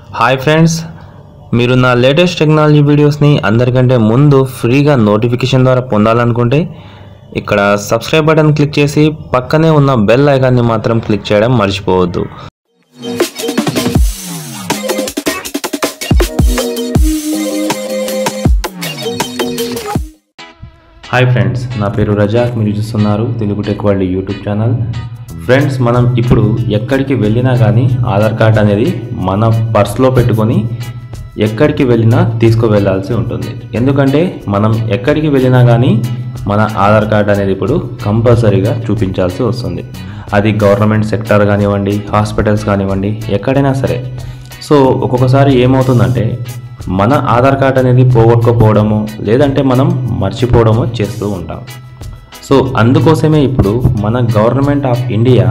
hi friends మీరు నా latest technology వీడియోస్ని అందరికంటే ముందు ఫ్రీగా నోటిఫికేషన్ ద్వారా పొందాలనుకుంటే ఇక్కడ సబ్స్క్రైబ్ బటన్ క్లిక్ చేసి పక్కనే ఉన్న బెల్ ఐకాన్ని మాత్రం క్లిక్ చేయడం మర్చిపోవద్దు హాయ్ ఫ్రెండ్స్ నా పేరు రజాక్ మీరు చూస్తున్నారు Telugu tech world YouTube channel friends మనం ఇప్పుడు ఎక్కడికి వెళ్ళినా కానీ ఆధార్ కార్డ్ అనేది మన పర్స్లో పెట్టుకొని ఎక్కడికి వెళ్ళినా తీసుకువెళ్ళాల్సి ఉంటుంది ఎందుకంటే మనం ఎక్కడికి వెళ్ళినా కానీ మన ఆధార్ కార్డ్ అనేది ఇప్పుడు కంపల్సరీగా చూపించాల్సి వస్తుంది అది గవర్నమెంట్ సెక్టర్ కానివ్వండి హాస్పిటల్స్ కానివ్వండి ఎక్కడైనా సరే సో ఒక్కొక్కసారి ఏమవుతుందంటే మన ఆధార్ కార్డ్ అనేది పోగొట్టుకోపోవడము లేదంటే మనం మర్చిపోవడము చేస్తూ ఉంటాం సో అందుకోసమే ఇప్పుడు మన గవర్నమెంట్ ఆఫ్ ఇండియా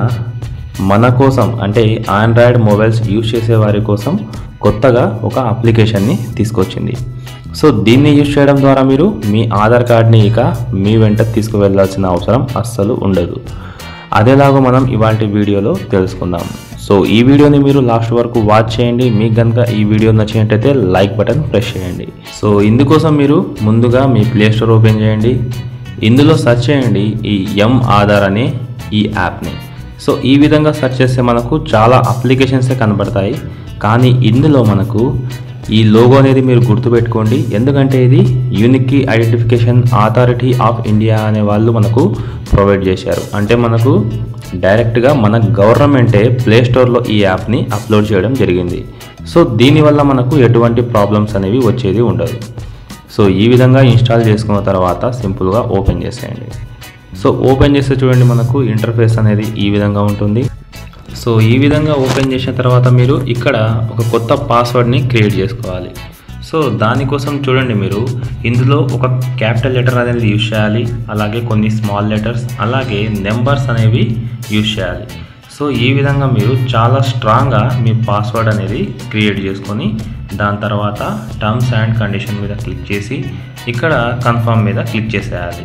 మన కోసం అంటే ఆండ్రాయిడ్ మొబైల్స్ యూజ్ చేసే వారి కోసం కొత్తగా ఒక అప్లికేషన్ని తీసుకొచ్చింది సో దీన్ని యూజ్ చేయడం ద్వారా మీరు మీ ఆధార్ కార్డ్ని ఇక మీ వెంట తీసుకువెళ్ళాల్సిన అవసరం అస్సలు ఉండదు అదేలాగా మనం ఇవాళ వీడియోలో తెలుసుకుందాం సో ఈ వీడియోని మీరు లాస్ట్ వరకు వాచ్ చేయండి మీకు కనుక ఈ వీడియో నచ్చినట్టయితే లైక్ బటన్ ప్రెస్ చేయండి సో ఇందుకోసం మీరు ముందుగా మీ ప్లే స్టోర్ ఓపెన్ చేయండి ఇందులో సెర్చ్ చేయండి ఈ ఎం ఆధార్ అనే ఈ యాప్ని సో ఈ విధంగా సెర్చ్ చేస్తే మనకు చాలా అప్లికేషన్సే కనబడతాయి కానీ ఇందులో మనకు ఈ లోగో అనేది మీరు గుర్తుపెట్టుకోండి ఎందుకంటే ఇది unique identification authority of India అనే వాళ్ళు మనకు ప్రొవైడ్ చేశారు అంటే మనకు డైరెక్ట్గా మన గవర్నమెంటే ప్లే స్టోర్లో ఈ యాప్ని అప్లోడ్ చేయడం జరిగింది సో దీనివల్ల మనకు ఎటువంటి ప్రాబ్లమ్స్ అనేవి వచ్చేది ఉండదు సో ఈ విధంగా ఇన్స్టాల్ చేసుకున్న తర్వాత సింపుల్గా ఓపెన్ చేసేయండి సో ఓపెన్ చేస్తే చూడండి మనకు ఇంటర్ఫేస్ అనేది ఈ విధంగా ఉంటుంది సో ఈ విధంగా ఓపెన్ చేసిన తర్వాత మీరు ఇక్కడ ఒక కొత్త పాస్వర్డ్ని క్రియేట్ చేసుకోవాలి సో దానికోసం చూడండి మీరు ఇందులో ఒక క్యాపిటల్ లెటర్ అనేది యూజ్ చేయాలి అలాగే కొన్ని స్మాల్ లెటర్స్ అలాగే నెంబర్స్ అనేవి యూజ్ చేయాలి సో ఈ విధంగా మీరు చాలా స్ట్రాంగ్గా మీ పాస్వర్డ్ అనేది క్రియేట్ చేసుకొని దాని తర్వాత టర్మ్స్ అండ్ కండిషన్ మీద క్లిక్ చేసి ఇక్కడ కన్ఫర్మ్ మీద క్లిక్ చేసేయాలి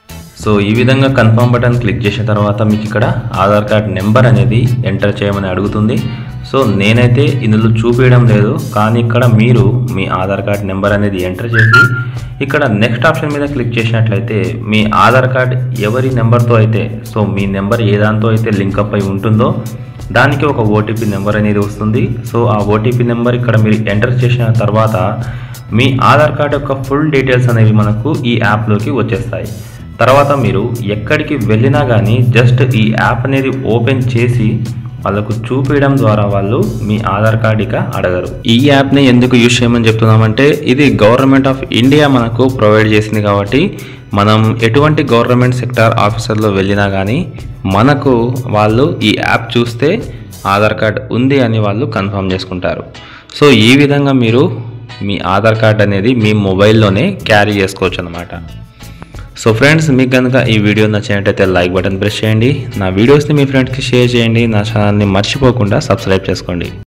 సో ఈ విధంగా కన్ఫర్మ్ బటన్ క్లిక్ చేసిన తర్వాత మీకు ఇక్కడ ఆధార్ కార్డ్ నెంబర్ అనేది ఎంటర్ చేయమని అడుగుతుంది సో నేనైతే ఇందులో చూపించడం లేదు కానీ ఇక్కడ మీరు మీ ఆధార్ కార్డ్ నెంబర్ అనేది ఎంటర్ చేసి ఇక్కడ నెక్స్ట్ ఆప్షన్ మీద క్లిక్ చేసినట్లయితే మీ ఆధార్ కార్డ్ ఎవరి నెంబర్తో అయితే సో మీ నెంబర్ ఏ దాంతో అయితే లింకప్ అయి ఉంటుందో దానికి ఒక ఓటీపీ నెంబర్ అనేది వస్తుంది సో ఆ ఓటీపీ నెంబర్ ఇక్కడ మీరు ఎంటర్ చేసిన తర్వాత మీ ఆధార్ కార్డ్ యొక్క ఫుల్ డీటెయిల్స్ అనేవి మనకు ఈ యాప్లోకి వచ్చేస్తాయి తర్వాత మీరు ఎక్కడికి వెళ్ళినా కానీ జస్ట్ ఈ యాప్ అనేది ఓపెన్ చేసి వాళ్ళకు చూపించడం ద్వారా వాళ్ళు మీ ఆధార్ కార్డ్ ఇక అడగరు ఈ యాప్ని ఎందుకు యూజ్ చేయమని చెప్తున్నామంటే ఇది గవర్నమెంట్ ఆఫ్ ఇండియా మనకు ప్రొవైడ్ చేసింది కాబట్టి మనం ఎటువంటి గవర్నమెంట్ సెక్టార్ ఆఫీసర్లో వెళ్ళినా కానీ మనకు వాళ్ళు ఈ యాప్ చూస్తే ఆధార్ కార్డ్ ఉంది అని వాళ్ళు కన్ఫర్మ్ చేసుకుంటారు సో ఈ విధంగా మీరు మీ ఆధార్ కార్డ్ అనేది మీ మొబైల్లోనే క్యారీ చేసుకోవచ్చు అనమాట సో ఫ్రెండ్స్ మీకు కనుక ఈ వీడియో నచ్చినట్టయితే లైక్ బటన్ ప్రెస్ చేయండి నా వీడియోస్ని మీ ఫ్రెండ్స్కి షేర్ చేయండి నా ఛానల్ని మర్చిపోకుండా సబ్స్క్రైబ్ చేసుకోండి